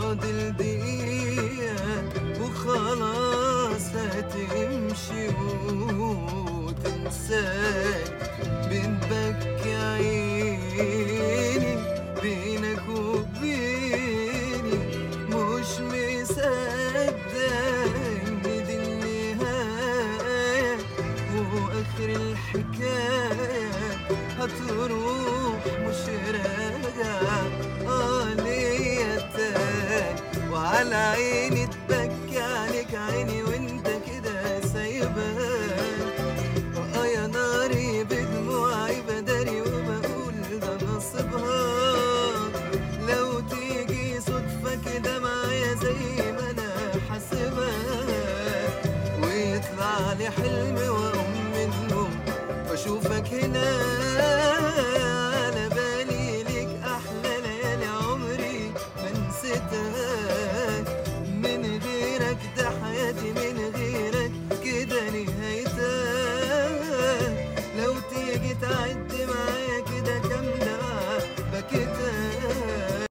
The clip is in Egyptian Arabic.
فاضل دقيقة وخلاص هتمشي وتنساك بتبكي عيني بينك وبيني مش مصدق ان دي النهاية واخر الحكاية هتروح مش راجعة اه ليا تاني وعلى عيني تبكي عليك عيني وانت كده سايبان واه يا ناري بدموعي بداري وبقول ده نصيبها لو تيجي صدفة كده معايا زي ما انا حاسبها ويطلع لي حلم واقوم منه واشوفك هنا